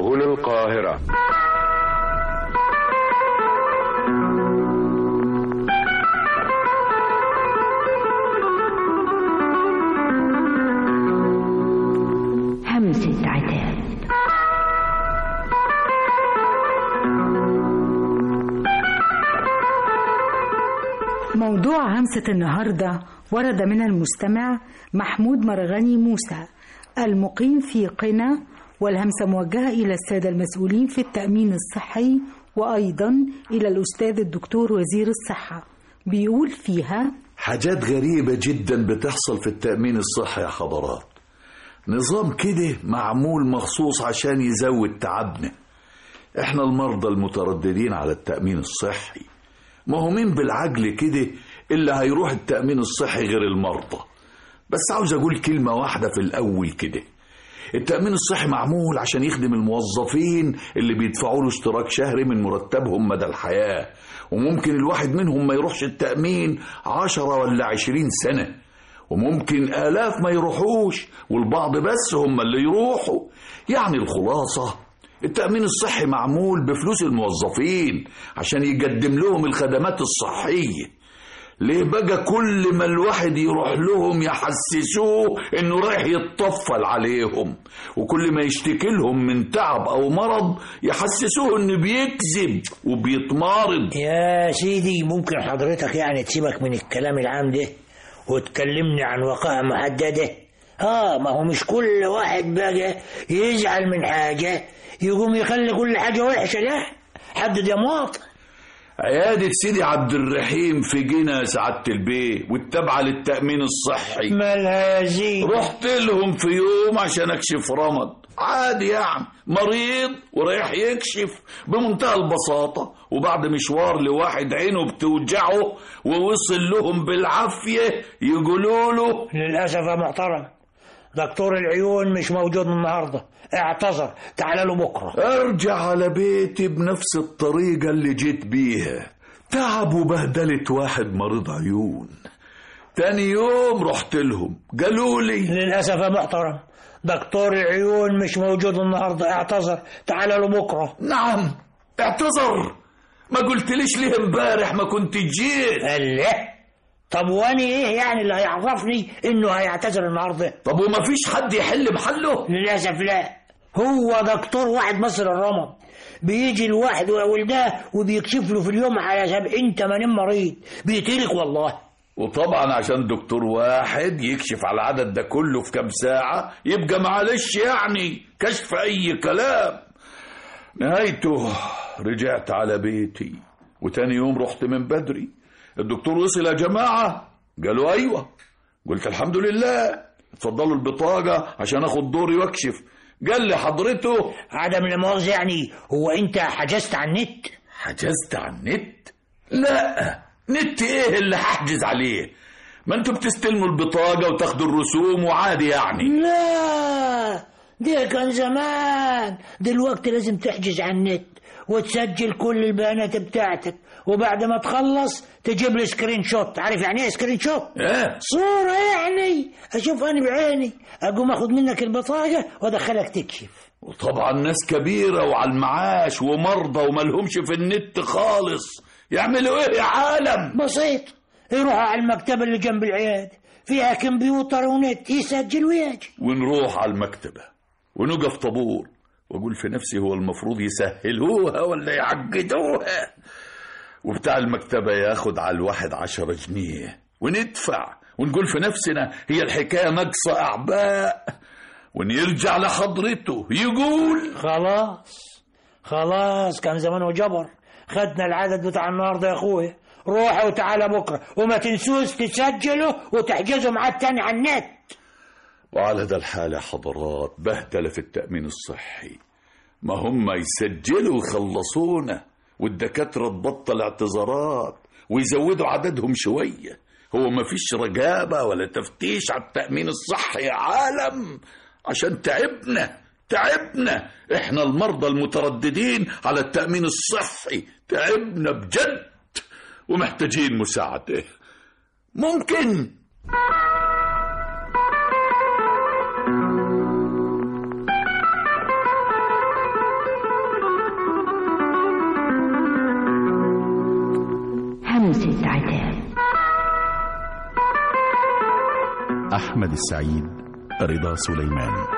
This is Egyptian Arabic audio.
هنا القاهرة همسة عتاب موضوع همسة النهاردة ورد من المستمع محمود مرغني موسى المقيم في قنا والهمسة موجهة إلى السادة المسؤولين في التأمين الصحي وأيضا إلى الأستاذ الدكتور وزير الصحة بيقول فيها حاجات غريبة جدا بتحصل في التأمين الصحي يا حضرات نظام كده معمول مخصوص عشان يزود تعبنا احنا المرضى المترددين على التأمين الصحي ما هو مين بالعجل كده اللي هيروح التأمين الصحي غير المرضى بس عاوز أقول كلمة واحدة في الأول كده التأمين الصحي معمول عشان يخدم الموظفين اللي بيدفعوا له اشتراك شهري من مرتبهم مدى الحياة وممكن الواحد منهم ما يروحش التأمين عشرة ولا عشرين سنة وممكن آلاف ما يروحوش والبعض بس هم اللي يروحوا يعني الخلاصة التأمين الصحي معمول بفلوس الموظفين عشان يقدم لهم الخدمات الصحية ليه بقى كل ما الواحد يروح لهم يحسسوه انه رايح يتطفل عليهم وكل ما يشتكي لهم من تعب او مرض يحسسوه انه بيكذب وبيتمارض يا سيدي ممكن حضرتك يعني تسيبك من الكلام العام ده وتكلمني عن وقائع محددة اه ما هو مش كل واحد بقى يزعل من حاجة يقوم يخلي كل حاجة وحشة لا حدد يا مواطن عيادة سيدي عبد الرحيم في جنة سعادة البيه والتابعة للتأمين الصحي مالها يا زين رحت لهم في يوم عشان اكشف رمض عادي يعني مريض ورايح يكشف بمنتهى البساطة وبعد مشوار لواحد عينه بتوجعه ووصل لهم بالعافية يقولوا له للأسف يا محترم دكتور العيون مش موجود النهاردة اعتذر تعال له بكرة ارجع على بيتي بنفس الطريقة اللي جيت بيها تعب وبهدلت واحد مريض عيون تاني يوم رحت لهم قالوا لي للأسف يا محترم دكتور العيون مش موجود النهاردة اعتذر تعال له بكرة نعم اعتذر ما قلتليش ليه امبارح ما كنت جيت قال لا طب واني ايه يعني اللي هيعرفني انه هيعتذر النهارده طب وما فيش حد يحل محله للاسف لا هو دكتور واحد مصر الرمض بيجي الواحد وولداه وبيكشف له في اليوم على 70 80 مريض بيتلك والله وطبعا عشان دكتور واحد يكشف على العدد ده كله في كام ساعة يبقى معلش يعني كشف أي كلام نهايته رجعت على بيتي وتاني يوم رحت من بدري الدكتور وصل يا جماعة قالوا أيوة قلت الحمد لله اتفضلوا البطاقة عشان اخد دوري واكشف قال لي حضرته عدم المؤاخذة يعني هو انت حجزت على النت حجزت على النت لا نت ايه اللي هحجز عليه ما انتوا بتستلموا البطاقة وتاخدوا الرسوم وعادي يعني لا ده كان زمان دلوقتي لازم تحجز على النت وتسجل كل البيانات بتاعتك وبعد ما تخلص تجيب لي سكرين شوت عارف يعني ايه سكرين شوت ايه صورة يعني اشوف انا بعيني اقوم اخد منك البطاقة وادخلك تكشف وطبعا ناس كبيرة وعلى المعاش ومرضى وملهمش في النت خالص يعملوا ايه يا عالم بسيط يروحوا على المكتبة اللي جنب العيادة فيها كمبيوتر ونت يسجل ويجي ونروح على المكتبة ونقف طابور واقول في نفسي هو المفروض يسهلوها ولا يعقدوها وبتاع المكتبة ياخد على الواحد عشرة جنيه وندفع ونقول في نفسنا هي الحكاية ناقصة أعباء ونرجع لحضرته يقول خلاص خلاص كان زمانه جبر خدنا العدد بتاع النهارده يا اخويا روحوا وتعالى بكره وما تنسوش تسجلوا وتحجزوا معاه تاني على النت وعلى ده الحال يا حضرات بهدلة في التأمين الصحي ما هم يسجلوا ويخلصونا والدكاترة تبطل اعتذارات ويزودوا عددهم شوية هو ما فيش رقابة ولا تفتيش على التأمين الصحي يا عالم عشان تعبنا تعبنا احنا المرضى المترددين على التأمين الصحي تعبنا بجد ومحتاجين مساعدة ممكن موسة عتاب أحمد السعيد رضا سليمان